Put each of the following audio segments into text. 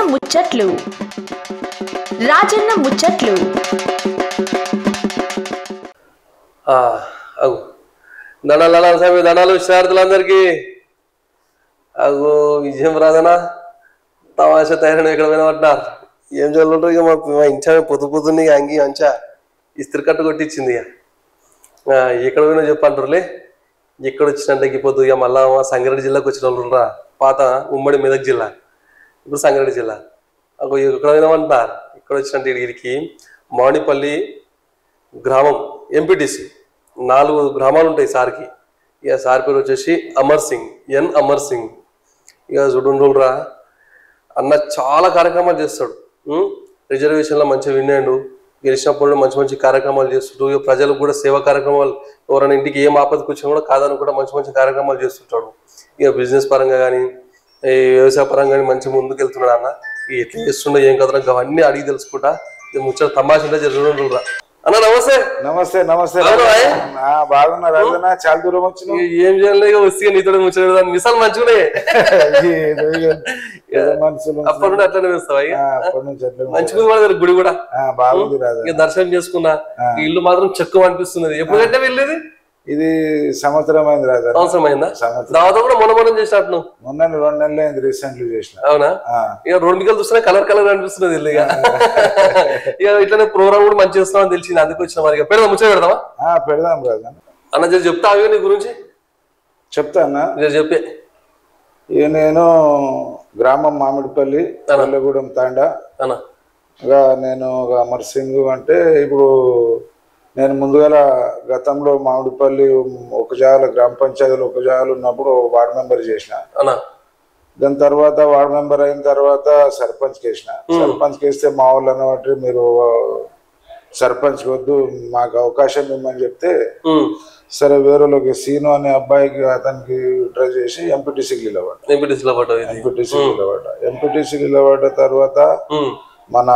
ముచ్చట్లు రాజన్న ముచ్చట్లు ఆ, అగు దండాలు దండాలు స్వామి దండాలు విశ్రార్థులందరికీ అగు విజయం రాదనా తమాషా తయారైన ఎక్కడ వినబడ్డారు ఏం చదువుంటారు ఇక మా మా ఇంచా పొద్దు పొద్దున్న ఇక అంగి అంచా ఇస్త్రీ కట్టు కొట్టించింది ఇక ఆ, ఎక్కడ పోయినా చెప్పంటారులే ఎక్కడ వచ్చినంటే ఇక పొద్దు ఇక మళ్ళా మా సంగారెడ్డి జిల్లాకు వచ్చిన వాళ్ళు రా పాత ఉమ్మడి మెదక్ జిల్లా ఇప్పుడు సంగారెడ్డి జిల్లా అగో ఎక్కడ పోయినామంటారు ఇక్కడ వచ్చినట్టు ఇడికి మామిడిపల్లి గ్రామం ఎంపీటీసీ నాలుగు గ్రామాలు ఉంటాయి సార్కి ఇక సార్ పేరు వచ్చేసి అమర్ సింగ్ ఎన్ అమర్ సింగ్ ఇక చూడుండ్రురా అన్న చాలా కార్యక్రమాలు చేస్తాడు ఉం? రిజర్వేషన్లో మంచిగా విన్నాడు గెలిచినప్పుడు మంచి మంచి కార్యక్రమాలు చేస్తుంటాడు ఇక ప్రజలకు కూడా సేవా కార్యక్రమాలు ఎవరైనా ఇంటికి ఏం ఆపదకు వచ్చినా కూడా కాదని కూడా మంచి మంచి కార్యక్రమాలు చేస్తుంటాడు ఇక బిజినెస్ పరంగా కానీ ఈ వ్యవసాయ పరంగా కానీ మంచి ముందుకు వెళ్తున్నాడు అన్న ఇక ఎట్లా చేస్తుండో ఏం కదరా అవన్నీ అడిగి తెలుసుకుంటా ఇది ముచ్చట తమాషా ఉంటే జరుగుతుండ్రురా అన్న నమస్తే నమస్తే నమస్తే అవునా? ఆ, బాగున్నా రాజన్న చాలా దూరం వచ్చిన ఇక ఏం చేయాలి ఇక వస్తే నీతో ముచ్చట మిసాలు మంచిగానే మనుషులు అప్పటి నుండి అట్లనే వేస్తావా ఇక? ఆ, అప్పటి నుంచి అట్లే ఉంది. మంచిగా ఉంది మన దగ్గర గుడి కూడా ఆ, బాగుంది రాజన్న ఇక దర్శనం చేసుకున్నా ఈ ఇల్లు మాత్రం చెక్కు అనిపిస్తున్నది ఎప్పుడు కంటే వెళ్ళేది ఇది సంవత్సరం అయింది రాజన్న అవసరం అయిందా సంవత్సరం దావత కూడా మొన్న మొన్న చేసినట్టు నువ్వు మొన్న రెండు నెలలు అయింది రీసెంట్లీ చేసిన అవునా ఆ, ఇక రెండు కలు చూస్తున్నా కలర్ కలర్ అనిపిస్తున్నది ఇల్లు ఇక ఇక ఇట్లనే ప్రోగ్రామ్ కూడా మంచి చేస్తున్నావు తెలిసింది అందుకు వచ్చిన మరి ఇక పెడదాం ముచ్చట పెడదామా ఆ, పెడదాం రాజన్న అన్న జర చెప్తా అవి నీ గురించి చెప్తానా జర చెప్పే ఇక నేను గ్రామం మామిడిపల్లి పల్లెగూడెం తాండా అన్న ఇక నేను ఒక అమర్ సింగ్ అంటే ఇప్పుడు నేను ముందుగా గతంలో మామిడిపల్లి ఒక జాగల గ్రామ పంచాయతీలో ఒక జాగాలు ఉన్నప్పుడు వార్డ్ మెంబర్ చేసిన అన్న దాని తర్వాత వార్డ్ మెంబర్ అయిన తర్వాత సర్పంచ్ చేసిన సర్పంచ్ చేస్తే మా వాళ్ళు అన్నమాట మీరు సర్పంచ్ వద్దు మాకు అవకాశం ఇమ్మని చెప్తే ఉమ్. సరే వేరేలోకి సీను అనే అబ్బాయికి అతనికి ట్రై చేసి ఎంపీటీసీకి నిలబడ్డ ఎంపీటీసీలో పడ్డావు ఇది ఎంపీటీసీకి నిలబడ్డ ఎంపీటీసీకి నిలబడ్డ తర్వాత ఉమ్. మన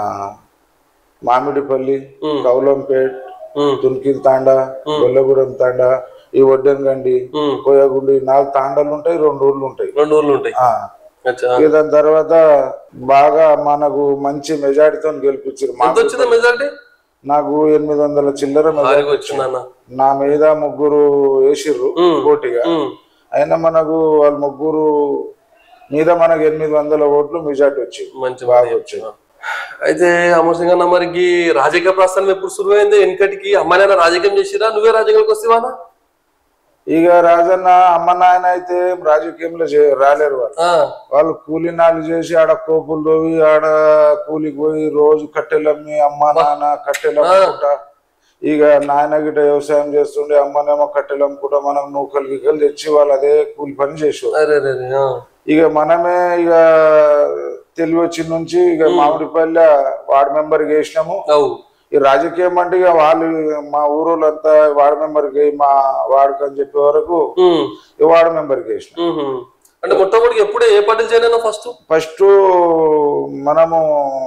మామిడిపల్లి ఉమ్. కౌలంపేట్ ఉమ్. తున్కిల్ తాండా గొల్లగూడెం తాండా ఈ వడ్డెనగండి ఉమ్. కోయగుండి నాలుగు తాండాలు ఉంటాయి రెండు ఊర్లు ఉంటాయి రెండు ఊర్లు ఉంటాయి ఆ. అచ్చా ఇక దాని తర్వాత బాగా మనకు మంచి మెజారిటీతో గెలిపించారు మా- ఎంత వచ్చిందా మెజార్టీ నాకు ఎనిమిది వందల చిల్లర మెజారిటీ భారీగా వచ్చిందన్న నా మీద ముగ్గురు వేసిర్రు ఉమ్. పోటీగా ఉమ్. అయినా మనకు వాళ్ళ ముగ్గురు మీద మనకు ఎనిమిది వందల ఓట్లు మెజార్టీ వచ్చింది మంచి బాగా వచ్చింది అయితే అమర్ సింగ్ అన్న మరికి రాజకీయ ప్రస్థానం ఎప్పుడు శురువైంది వెనకటికి అమ్మాయినా రాజకీయం చేసిరా నువ్వే రాజకీయాలకు వస్తేవానా ఇక రాజన్న అమ్మ నాయన అయితే రాజకీయంలో చే- రాలేరు వాళ్ళు ఆ, వాళ్ళు కూలి నాలు చేసి ఆడ కోపులు తోవి ఆడ కూలికి పోయి రోజు కట్టెలమ్మి అమ్మ నాన్న కట్టెలు అమ్ముకుంటా ఇక నాయన గిట్ట వ్యవసాయం చేస్తుండే అమ్మనేమో కట్టెలు అమ్ముకుంటా మనం నూకలు గిక్కలు తెచ్చి వాళ్ళు అదే కూలి పని చేసేవారు అరే అరే అరే, ఆ. ఇక మనమే ఇక తెలివి వచ్చిన నుంచి ఇక మామిడిపల్లి వార్డ్ మెంబర్ వేసినాము అవు ఈ రాజకీయం అంటే ఇక వాళ్ళు మా ఊరోళ్ళంతా వార్డ్ మెంబర్కి మా వార్డుకి అని చెప్పే వరకు ఉమ్, ఈ వార్డ్ మెంబర్కి వేసినాం ఉహు. అంటే మొట్టమొదటి ఎప్పుడే ఏ పార్టీలు చేయలేనా ఫస్ట్ ఫస్ట్ మనము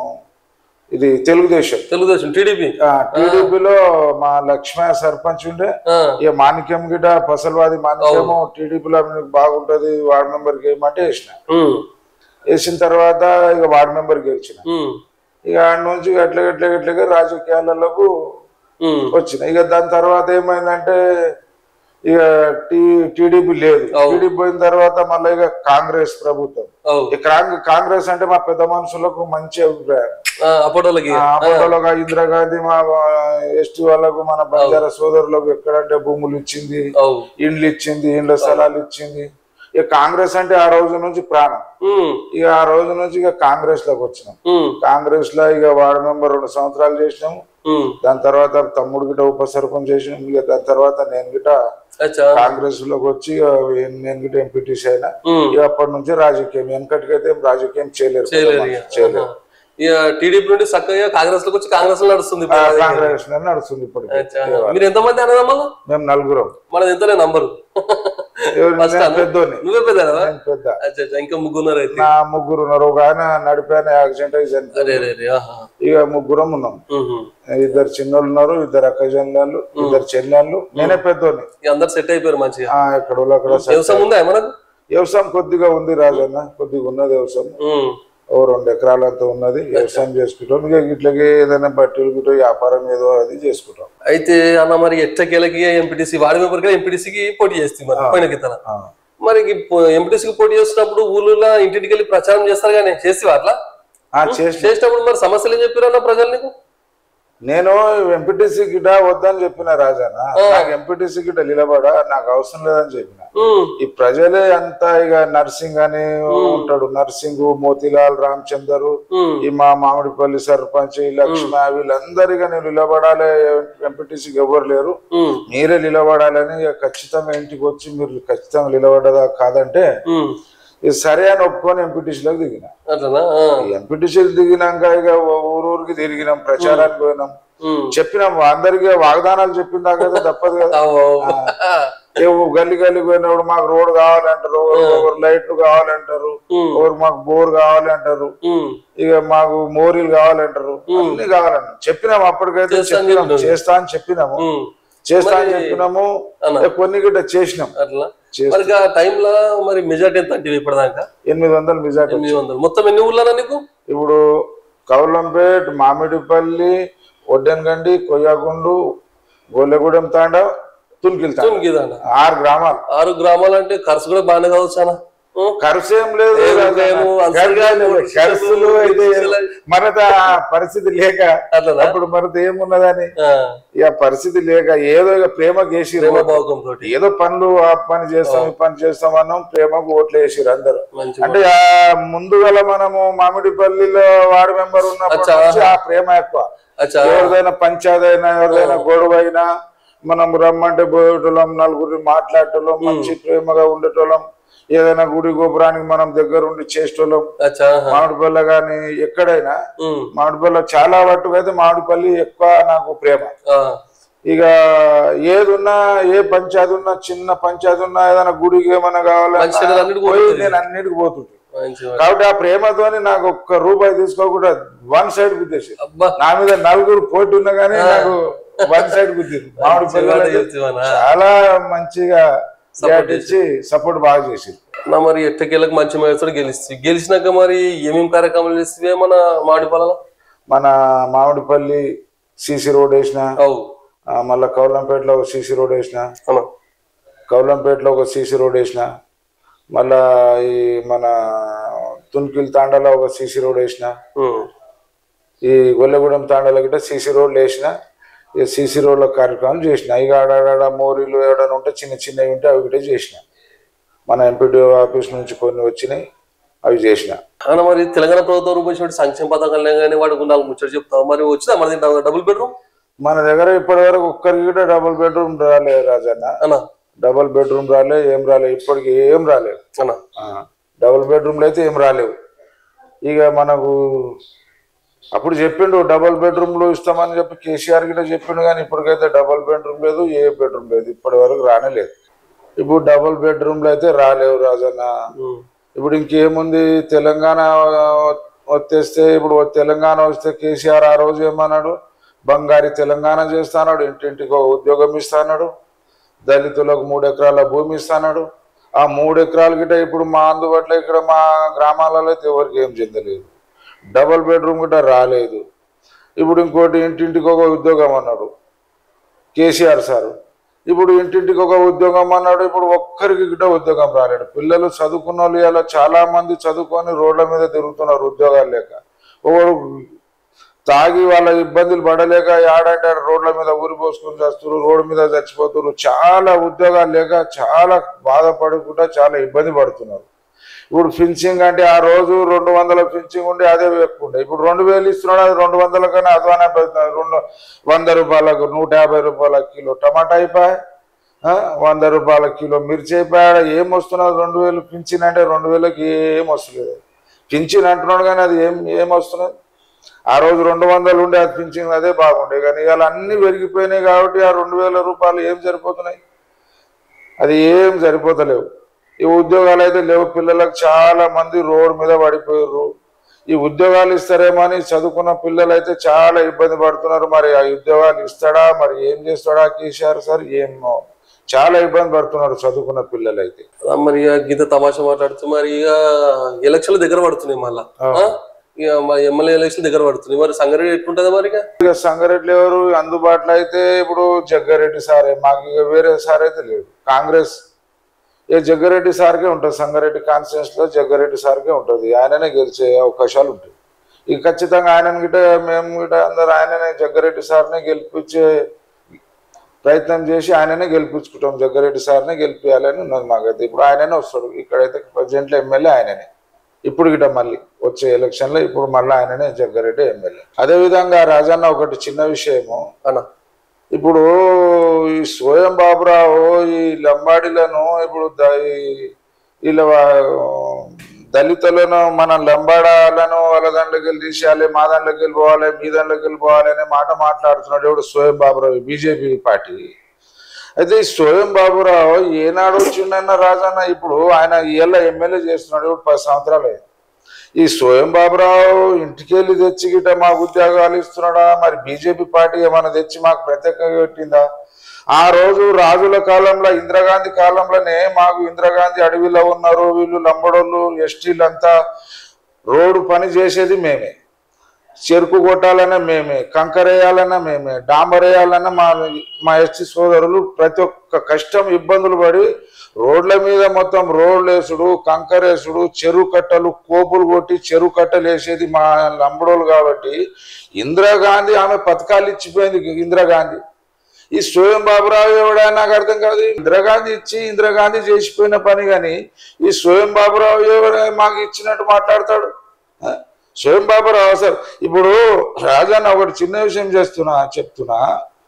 ఇది తెలుగుదేశం తెలుగుదేశం టీడీపీ టీడీపీలో మా లక్ష్మణ సర్పంచ్ ఉండే ఇక మాణిక్యం గిట పసల్వాది మాణిక్యము టీడీపీలో మీకు బాగుంటది వార్డ్ మెంబర్కి వేయమంటే వేసిన వేసిన తర్వాత ఇక వార్డ్ మెంబర్ గెలిచిన ఇక ఆడ నుంచి అట్లా గట్ల గట్లగా రాజకీయాలకు వచ్చిన ఇక దాని తర్వాత ఏమైందంటే ఇక టీ టీడీపీ లేదు టీడీపీ పోయిన తర్వాత మళ్ళీ ఇక కాంగ్రెస్ ప్రభుత్వం ఈ కాంగ్- కాంగ్రెస్ అంటే మా పెద్ద మనుషులకు మంచి అభిప్రాయం అప్పటి ఆ అప్పటిలోగా ఇందిరాగాంధీ మా ఎస్టీ వాళ్ళకు మన బంజారా సోదరులకు ఎక్కడంటే భూములు ఇచ్చింది అవు ఇండ్లు ఇచ్చింది ఇండ్ల స్థలాలు ఇచ్చింది ఇక కాంగ్రెస్ అంటే ఆ రోజు నుంచి ప్రాణం ఉమ్, ఇక ఆ రోజు నుంచి ఇక కాంగ్రెస్ లోకి వచ్చినాం ఉమ్, కాంగ్రెస్ లో ఇక వార్డు మెంబర్ రెండు సంవత్సరాలు చేసినాము ఉమ్. దాని తర్వాత తమ్ముడు గిట ఉప సర్పంచ్ చేసినాం ఇక దాని తర్వాత నేను గిట అచ్చా కాంగ్రెస్ లోకి వచ్చి ఇక నేను గిట ఎంపీటీసీ అయినా ఉమ్. ఇక అప్పటి నుంచి రాజకీయం వెనకటికైతే ఏం రాజకీయం చేయలేరు చేయలేరు పెద్ద ఇక. మనుషులు, చేయలేరు ఆహా. ఇక టీడీపీ నుండి చక్కగా కాంగ్రెస్ లోకి వచ్చి కాంగ్రెస్ లో నడుస్తుంది ఇప్పుడు ఆ, రాజకీయం. కాంగ్రెస్ లోనే నడుస్తుంది ఇప్పుడు అచ్చా. మీరు ఎంతమంది అన్నదమ్మాలు మేము నలుగురం మనది ఎంతలే నంబరు ఎవరు ఫస్ట్ నేను అన్న? పెద్దోని నువ్వే పెద్ద నేను పెద్ద అచ్చా అచ్చా. ఇంకా ముగ్గురున్నారు అయితే నా ముగ్గురు ఉన్నారు ఒక ఆయన నడిపాయన యాక్సిడెంట్ అయి చనిపోయాడు. అరే అరే అరే ఆహా. ఇక ముగ్గురం ఉన్నాం ఉహు. ఇద్దరు చిన్నోళ్ళు ఉన్నారు ఇద్దరు అక్క చెల్లెళ్ళు ఇద్దరు చెల్లెళ్ళు నేనే పెద్దోని ఇక అందరు సెట్ అయిపోయారు మంచిగా ఆ, ఎక్కడ వాళ్ళు అక్కడ స- వ్యవసాయం ఉందా మనకు వ్యవసాయం కొద్దిగా ఉంది రాజన్న కొద్దిగా ఉన్నది వ్యవసాయం ఉమ్. ఓ రెండు ఎకరాలంతా ఉన్నది వ్యవసాయం చేసుకుంటాం ఇక ఇట్లకి ఏదైనా బట్టలు గిట్ట వ్యాపారం ఏదో అది చేసుకుంటాం అయితే అన్న మరి ఎట్టకేలకి ఎంపీటీసీ వాడి మెంబర్కి ఎంపీటీసీకి పోటీ చేస్తుంది మరి పోయిన కింద ఆ. మరి ఎంపీటీసీకి పోటీ చేస్తున్నప్పుడు ఊళ్ళో ఇంటింటికి వెళ్ళి ప్రచారం చేస్తారు కానీ చేసి అట్లా ఆ, చేసి చేసినప్పుడు మరి సమస్యలు ఏం చెప్పారు అన్న ప్రజలు నీకు నేను ఎంపీటీసీ గిట వద్దని చెప్పిన రాజాన నాకు ఎంపీటీసీ గిట నిలబడ నాకు అవసరం లేదని చెప్పిన ఉమ్, ఈ ప్రజలే అంతా ఇక నర్సింగ్ అని ఉంటాడు నర్సింగ్ మోతిలాల్ రామచందరు ఉమ్, ఈ మా మామిడిపల్లి సర్పంచ్ ఈ లక్ష్మి వీళ్ళందరిగా నేను నిలబడాలి ఎంపీటీసీకి ఎవరు లేరు ఉమ్, మీరే నిలబడాలని ఇక ఖచ్చితంగా ఇంటికి వచ్చి మీరు ఖచ్చితంగా నిలబడదా కాదంటే ఉమ్. ఇది సరే అని ఒప్పుకొని ఎంపీటీసీలోకి దిగిన అట్లనా ఆ, ఎంపీటీసీలు దిగినాక ఇక ఊరూరికి తిరిగినాం ప్రచారానికి పోయినాం ఉమ్. చెప్పినాం అందరికి వాగ్దానాలు చెప్పిన దాకా అయితే తప్పదు కదా అవు, అవు. ఏ గల్లి గల్లి పోయినప్పుడు మాకు రోడ్ కావాలంటారు ఒకరు లైట్లు కావాలంటారు ఉమ్, ఒకరు మాకు బోర్ కావాలంటారు ఉమ్, ఇక మాకు మోరీలు కావాలంటారు అన్ని కావాలంటారు చెప్పినాం అప్పటికైతే చేస్తా అని చెప్పినాం చెప్పినావు. చేస్తా అని చెప్పినాము ఉమ్. చేస్తా అని చెప్పినాము అన్న. ఏ కొన్ని గిట్ట చేసినాం అట్లా చేస్తా. మరి ఆ టైంలో మరి మెజార్టీ ఎంత అంటే ఇప్పటిదాకా ఎనిమిది వందలు మెజార్టీ ఎనిమిది వందలు మొత్తం ఎన్ని ఊళ్ళనా నీకు ఇప్పుడు కౌలంపేట్ మామిడిపల్లి ఒడ్డెనగండి కొయ్యగుండు గొల్లెగూడెం తాండ తునికిల్ తాండ గీదాన ఆరు గ్రామాలు ఆరు గ్రామాలు అంటే ఖర్చు కూడా బాగానే కావచ్చు అన్న ఉం? ఖర్చు ఏం లేదు ఏం రాజన్న. లేవు, ఖర్చు అంతర్జాతీయ లేదు. ఖర్చులు అయితే ఖర్చులు. మనది ఆ పరిస్థితి లేక అట్లనా అప్పుడు మనది ఏమున్నదని ఆ, ఇక పరిస్థితి లేక ఏదో ఇక ప్రేమ చేసి ప్రేమ భావకం తోటి ఏదో పనులు ఆ పని చేస్తాం ఈ పని చేస్తాం అన్నాం ప్రేమకు ఓట్లు వేసిరు అందరు మంచి అంటే ఆ ముందుగల మనము మామిడిపల్లిలో వార్డు మెంబర్ ఉన్నప్పటి అచ్చా. నుంచి ఆ ప్రేమ ఎక్కువ అచ్చా ఎవరిదైనా పంచాయతీ అయినా ఎవరిదైనా గొడవ అయినా మనం రమ్మంటే పోయేటోళ్ళం నలుగురిని మాట్లాడేటోళ్ళం మంచి ప్రేమగా ఉండేటోళ్ళం ఏదైనా గుడి గోపురానికి మనం దగ్గర ఉండి చేసేటోళ్ళం అచ్చా ఆహా. మామిడిపల్లి కానీ ఎక్కడైనా ఉం. మామిడిపల్లి చాలా మట్టుకు అయితే మామిడిపల్లి ఎక్కువ నాకు ప్రేమ ఆ, ఇక ఏది ఉన్నా ఏ పంచాయతీ ఉన్నా చిన్న పంచాయతీ ఉన్నా ఏదైనా గుడికి ఏమైనా మంచి చెడ్డలు అన్నిటికీ కావాలన్నా పోయి పోతుంది. నేను అన్నిటికి పోతుంటాను మంచి మాట. కాబట్టి ఆ ప్రేమతోని నాకు ఒక్క రూపాయి తీసుకోకుండా వన్ సైడ్ గుద్దేసి అబ్బా నా మీద నలుగురు పోటీ ఉన్నా కానీ నాకు వన్ సైడ్ గుద్దింది మామిడి మంచి మాట పిల్లలకి చెప్తావా? చాలా మంచిగా రియాక్ట్ ఇచ్చి సపోర్ట్ బాగా చేసి నా మరి ఎట్టకేళ్ళకి మంచి మేస్తూ గెలిస్తే గెలిచినాక మరి ఏమేమి కార్యక్రమాలు చేస్తే మన మామిడిపాల మన మామిడిపల్లి సిసి రోడ్ వేసిన అవు ఆ, మళ్ళా కౌలంపేటలో ఒక సిసి రోడ్ వేసిన అన్న కౌలంపేటలో ఒక సిసి రోడ్ వేసిన మళ్ళా ఈ మన తున్కిల్ తాండాలో ఒక సిసి రోడ్ వేసిన ఉం. ఈ గొల్లగూడెం తాండాలో గిట్ట సిసి రోడ్లు వేసిన ఈ సిసి రోడ్ల కార్యక్రమాలు చేసిన ఇక ఆడాడ మోరీలు ఏడైనా ఉంటే చిన్న చిన్నవి ఉంటే అవి కూడా చేసిన మన ఎంపీడీ ఆఫీస్ నుంచి కొన్ని వచ్చినాయి అవి చేసిన అన్న మరి తెలంగాణ ప్రభుత్వం రూపొందించిన సంక్షేమ పథకాలు కానీ వాడికి నాలుగు ముచ్చట చెప్తావు మరి వచ్చిందా మరి డబుల్ బెడ్రూమ్ మన దగ్గర ఇప్పటి వరకు ఒక్కరికి కూడా డబుల్ బెడ్రూమ్ రాలే రాజన్న అన్న డబుల్ బెడ్రూమ్ రాలే ఏం రాలే ఇప్పటికి ఏం రాలేవు అన్న డబుల్ బెడ్రూమ్లు అయితే ఏం రాలేవు ఇక మనకు అప్పుడు చెప్పిండు డబుల్ బెడ్రూమ్లు ఇస్తామని చెప్పి కేసీఆర్ గిట్ట చెప్పిండు కానీ ఇప్పటికైతే డబుల్ బెడ్రూమ్ లేదు ఏ బెడ్రూమ్ లేదు ఇప్పటి వరకు రానే లేదు ఇప్పుడు డబుల్ బెడ్రూమ్లు అయితే రాలేవు రాజన్న ఉం. ఇప్పుడు ఇంకేముంది తెలంగాణ వచ్చేస్తే ఇప్పుడు తెలంగాణ వస్తే కేసీఆర్ ఆ రోజు ఏమన్నాడు బంగారి తెలంగాణ చేస్తాడు ఇంటింటికి ఒక ఉద్యోగం ఇస్తాడు దళితులకు మూడు ఎకరాల భూమి ఇస్తాడు ఆ మూడు ఎకరాల గిట్ట ఇప్పుడు మా అందుబాటులో ఇక్కడ మా గ్రామాలలో అయితే ఎవరికి ఏం చెందలేదు డబుల్ బెడ్రూమ్ గిట్ట రాలేదు ఇప్పుడు ఇంకోటి ఇంటింటికి ఒక ఉద్యోగం అన్నాడు కేసీఆర్ సారు ఇప్పుడు ఇంటింటికి ఒక ఉద్యోగం అన్నాడు ఇప్పుడు ఒక్కరికి గిట్ట ఉద్యోగం రాలేడు పిల్లలు చదువుకున్న వాళ్ళు ఇలా చాలా మంది చదువుకొని రోడ్ల మీద తిరుగుతున్నారు ఉద్యోగాలు లేక ఒకడు తాగి వాళ్ళ ఇబ్బందులు పడలేక ఆడంటే ఆడ రోడ్ల మీద ఊరి పోసుకొని చేస్తున్నారు రోడ్డు మీద చచ్చిపోతున్నారు చాలా ఉద్యోగాలు లేక చాలా బాధపడకుండా చాలా ఇబ్బంది పడుతున్నారు ఇప్పుడు ఫిన్సింగ్ అంటే ఆ రోజు రెండు వందల ఫిన్సింగ్ ఉండి అదే ఎక్కువ ఉండే ఇప్పుడు రెండు వేలు ఇస్తున్నాడు అది రెండు వందల కన్నా అధ్వానా పెడుతున్నాడు రెండు వంద రూపాయలకు నూట యాభై రూపాయల కిలో టమాటా అయిపోయి ఆ, వంద రూపాయల కిలో మిర్చి అయిపోయాడ ఏం వస్తున్నది రెండు వేలు పింఛన్ అంటే రెండు వేలకి ఏం వస్తలేదు పింఛన్ అంటున్నాడు కానీ అది ఏం ఏం వస్తున్నది ఆ రోజు రెండు వందలు ఉండే అది పింఛన్ అదే బాగుండే కానీ ఇవాళ అన్ని పెరిగిపోయినాయి కాబట్టి ఆ రెండు వేల రూపాయలు ఏం సరిపోతున్నాయి అది ఏం సరిపోతలేవు ఈ ఉద్యోగాలు అయితే లేవు పిల్లలకు చాలా మంది రోడ్ మీద పడిపోయారు ఈ ఉద్యోగాలు ఇస్తారేమో అని చదువుకున్న పిల్లలు అయితే చాలా ఇబ్బంది పడుతున్నారు మరి ఆ ఉద్యోగాలు ఇస్తాడా మరి ఏం చేస్తాడా కేసీఆర్ సార్ ఏమో చాలా ఇబ్బంది పడుతున్నారు చదువుకున్న పిల్లలు అయితే ఆ, మరి ఇక గీత తమాషా మాట్లాడుతూ మరి ఇక ఎలక్షన్లు దగ్గర పడుతున్నాయి మళ్ళా ఆ? ఇక మరి ఎమ్మెల్యే ఎలక్షన్ దగ్గర పడుతున్నాయి మరి సంగారెడ్డి ఎట్లుంటది మరి ఇక ఇక సంగారెడ్డి ఎవరు అందుబాటులో అయితే ఇప్పుడు జగ్గారెడ్డి సారే మాకు ఇక వేరే సార్ అయితే లేడు కాంగ్రెస్ ఇక జగ్గారెడ్డి సార్కే ఉంటుంది సంగారెడ్డి కాన్స్టిట్యూన్స్ లో జగ్గారెడ్డి సార్కే ఉంటుంది ఆయననే గెలిచే అవకాశాలు ఉంటాయి ఇక ఖచ్చితంగా ఆయనని గిట మేము గిట అందరు ఆయననే జగ్గారెడ్డి సార్నే గెలిపించే ప్రయత్నం చేసి ఆయననే గెలిపించుకుంటాం జగ్గారెడ్డి సార్నే గెలిపించాలని ఉన్నది మాకైతే ఇప్పుడు ఆయననే వస్తాడు ఇక్కడైతే ప్రజెంట్లో ఎమ్మెల్యే ఆయననే ఇప్పుడు గిట మళ్ళీ వచ్చే ఎలక్షన్ లో ఇప్పుడు మళ్ళీ ఆయననే జగ్గారెడ్డి ఎమ్మెల్యే అదే విధంగా రాజన్న ఒకటి చిన్న విషయము అన్న ఇప్పుడు ఈ స్వయం బాబురావు ఈ లంబాడీలను ఇప్పుడు ద- ఈ- వీళ్ళ వా- దళితులను మన లంబాడాలను వాళ్ళ దాంట్లోకి వెళ్ళి తీసేయాలి మా దాంట్లోకి వెళ్ళి పోవాలి మీ దాంట్లోకి వెళ్ళి పోవాలి అనే మాట మాట్లాడుతున్నాడు ఇప్పుడు స్వయం బాబురావు బీజేపీ పార్టీ అయితే ఈ స్వయం బాబురావు ఏనాడు వచ్చిండన్న రాజన్న ఇప్పుడు ఆయన ఏళ్ళ ఎమ్మెల్యే చేస్తున్నాడు ఇప్పుడు పది సంవత్సరాలు అయింది ఈ స్వయం బాబురావు ఇంటికి వెళ్ళి తెచ్చి గిట్ట మాకు ఉద్యోగాలు ఇస్తున్నాడా మరి బీజేపీ పార్టీ ఏమైనా తెచ్చి మాకు ప్రత్యేకంగా పెట్టిందా ఆ రోజు రాజుల కాలంలో ఇందిరాగాంధీ కాలంలోనే మాకు ఇందిరాగాంధీ అడవిలో ఉన్నారు వీళ్ళు లంబడోళ్ళు ఎస్టీలు అంతా రోడ్డు పని చేసేది మేమే చెరుకు కొట్టాలన్నా మేమే కంకర వేయాలన్నా మేమే డాంబర్ వేయాలన్నా మా మా ఎస్టీ సోదరులు ప్రతి ఒక్క కష్టం ఇబ్బందులు పడి రోడ్ల మీద మొత్తం రోడ్లు వేసుడు కంకర వేసుడు చెరువు కట్టలు కోపులు కొట్టి చెరువు కట్టలు వేసేది మా లంబడోలు కాబట్టి ఇందిరాగాంధీ ఆమె పథకాలు ఇచ్చిపోయింది ఇందిరాగాంధీ ఈ స్వయం బాబురావు ఎవడా నాకు అర్థం కాదు ఇందిరాగాంధీ ఇచ్చి ఇందిరాగాంధీ చేసిపోయిన పని కానీ ఈ స్వయం బాబురావు ఎవడా మాకు ఇచ్చినట్టు మాట్లాడతాడు ఆ? స్వయం బాబురావు అసలు ఇప్పుడు రాజన్న ఒకటి చిన్న విషయం చేస్తున్నా చెప్తున్నా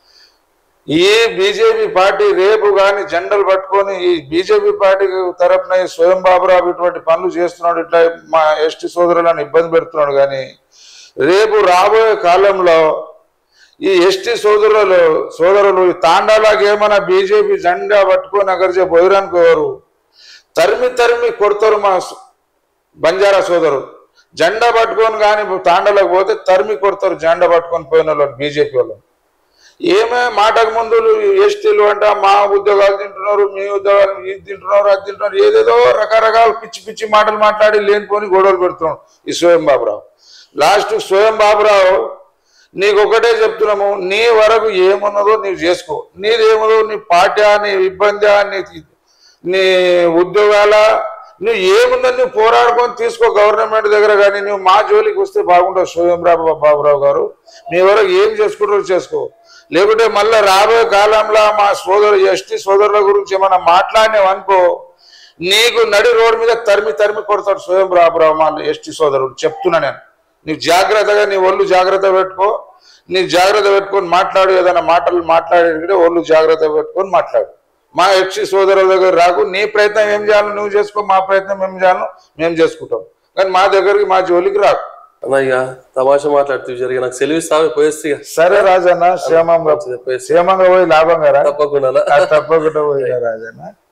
ఈ బీజేపీ పార్టీ రేపు కానీ జెండలు పట్టుకొని ఈ బీజేపీ పార్టీ తరపున ఈ స్వయం బాబురావు ఇటువంటి పనులు చేస్తున్నాడు ఇట్లా మా ఎస్టీ సోదరులను ఇబ్బంది పెడుతున్నాడు కానీ రేపు రాబోయే కాలంలో ఈ ఎస్టీ సోదరులు సోదరులు ఈ తాండాలాగా ఏమైనా బీజేపీ జెండా పట్టుకొని అక్కడిచే పోయిరనుకోరు తరిమి తరిమి కొడతారు మా స- బంజారా సోదరులు జెండా పట్టుకొని కానీ తాండలకు పోతే తరిమి కొడతారు జెండా పట్టుకొని పోయిన వాళ్ళు బీజేపీ వాళ్ళు ఏమే మాటకు ముందు ఎస్టీలు అంట మా ఉద్యోగాలు తింటున్నారు మీ ఉద్యోగాలు ఇది తింటున్నారు అది తింటున్నారు ఏదేదో రకరకాల పిచ్చి పిచ్చి మాటలు మాట్లాడి లేనిపోని గొడవలు పెడుతున్నాడు ఈ స్వయం బాబురావు లాస్ట్ స్వయం బాబురావు నీకు ఒకటే చెప్తున్నాము నీ వరకు ఏమున్నదో నీవు చేసుకో నీదేమున్నదో నీ పార్టీ నీ ఇబ్బంది నీ నీ ఉద్యోగాల నువ్వు ఏముందని నువ్వు పోరాడుకొని తీసుకో గవర్నమెంట్ దగ్గర కానీ నువ్వు మా జోలికి వస్తే బాగుంటావు స్వయం బాబు బాబురావు గారు మీ వరకు ఏం చేసుకుంటారో చేసుకో లేకుంటే మళ్ళీ రాబోయే కాలంలో మా సోదరు ఎస్టీ సోదరుల గురించి ఏమైనా మాట్లాడినావు అనుకో నీకు నడి రోడ్డు మీద తరిమి తరిమి కొడతాడు స్వయం బాబురావు మా ఎస్టీ సోదరుడు చెప్తున్నా నేను నీవు జాగ్రత్తగా నీ ఒళ్ళు జాగ్రత్త పెట్టుకో నీ జాగ్రత్త పెట్టుకొని మాట్లాడు ఏదైనా మాటలు మాట్లాడేటప్పుడు ఒళ్ళు జాగ్రత్త పెట్టుకొని మాట్లాడు మా ఎస్టీ సోదరుల దగ్గర రాకు నీ ప్రయత్నం ఏం చేయాలో నువ్వు చేసుకో మా ప్రయత్నం ఏం చేయాలో మేము చేసుకుంటాం కానీ మా దగ్గరికి మా జోలికి రాకు అన్న ఇక తమాషా మాట్లాడుతూ జరిగి నాకు సెలవు ఇస్తావే పోయేస్తే ఇక. సరే రాజన్న క్షేమంగా పోయేస్తే క్షేమంగా పోయి లాభంగా రా తప్పకుండా ఆ తప్పకుండా పోయిరా రాజన్న